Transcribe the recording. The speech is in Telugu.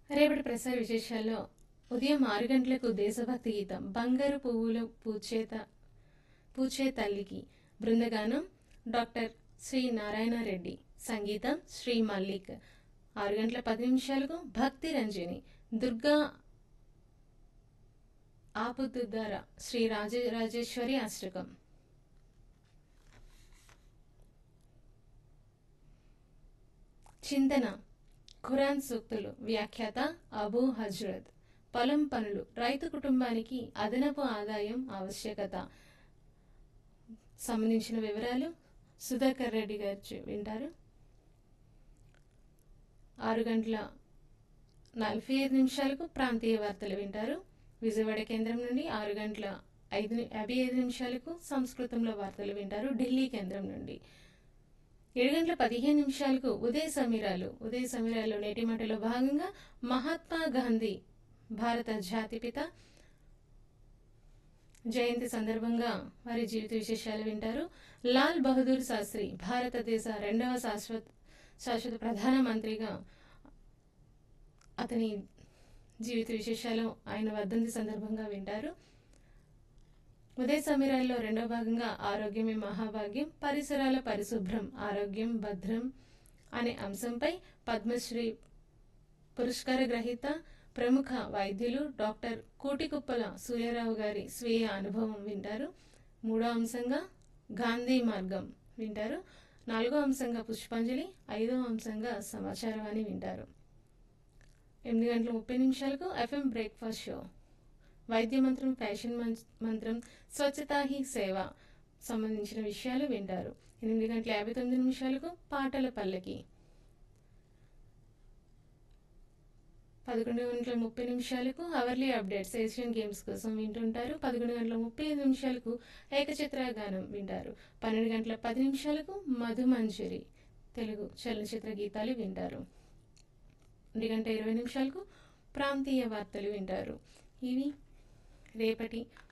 రేపటి ప్రసార విశేషాల్లో ఉదయం ఆరు గంటలకు దేశభక్తి గీతం బంగారు పువ్వులు పూచేత పూచే తల్లికి బృందగానం డాక్టర్ శ్రీ నారాయణ రెడ్డి సంగీతం శ్రీ మల్లిక్ ఆరు గంటల పది నిమిషాలకు భక్తి రంజని దుర్గా ఆపుద్దుద్దార శ్రీ రాజరాజేశ్వరి అష్టకం చింతన ఖురాన్ సూక్తులు వ్యాఖ్యాత అబూ హజ్రత్ పొలం పనులు రైతు కుటుంబానికి అదనపు ఆదాయం ఆవశ్యకత సంబంధించిన వివరాలు సుధాకర్ రెడ్డి గారు చే- వింటారు ఆరు గంటల నలభై ఐదు నిమిషాలకు ప్రాంతీయ వార్తలు వింటారు విజయవాడ కేంద్రం నుండి ఆరు గంటల ఐదు ని- యాభై ఐదు నిమిషాలకు సంస్కృతంలో వార్తలు వింటారు ఢిల్లీ కేంద్రం నుండి ఏడు గంటల పదిహేను నిమిషాలకు ఉదయ సమీరాలు ఉదయ సమీరాలు నేటి మాటలో భాగంగా మహాత్మా గాంధీ భారత జాతిపిత జయంతి సందర్భంగా వారి జీవిత విశేషాలు వింటారు లాల్ బహదూర్ శాస్త్రి భారతదేశ రెండవ శాశ్వత శాశ్వత ప్రధానమంత్రిగా అతని జీవిత విశేషాలు ఆయన వర్ధంతి సందర్భంగా వింటారు ఉదయ సమీరాల్లో రెండో భాగంగా ఆరోగ్యమే మహాభాగ్యం పరిసరాల పరిశుభ్రం ఆరోగ్యం భద్రం అనే అంశంపై పద్మశ్రీ పురస్కార గ్రహీత ప్రముఖ వైద్యులు డాక్టర్ కూటికుప్పల సూర్యారావు గారి స్వీయ అనుభవం వింటారు మూడో అంశంగా గాంధీ మార్గం వింటారు నాలుగో అంశంగా పుష్పాంజలి ఐదో అంశంగా సమాచారం అని వింటారు ఎనిమిది గంటల ముప్పై నిమిషాలకు ఎఫ్ఎం బ్రేక్ఫాస్ట్ షో వైద్య మంత్రం ఫ్యాషన్ మం- మంత్రం స్వచ్ఛతా హీ సేవ సంబంధించిన విషయాలు వింటారు ఎనిమిది గంటల యాభై తొమ్మిది నిమిషాలకు పాటల పల్లకి పదకొండు గంటల ముప్పై నిమిషాలకు అవర్లీ అప్డేట్స్ ఏషియన్ గేమ్స్ కోసం వింటుంటారు పదకొండు గంటల ముప్పై ఐదు నిమిషాలకు ఏకచిత్ర గానం వింటారు పన్నెండు గంటల పది నిమిషాలకు మధుమంజరి తెలుగు చలనచిత్ర గీతాలు వింటారు ఒంటి గంట ఇరవై నిమిషాలకు ప్రాంతీయ వార్తలు వింటారు ఇవి రేపటి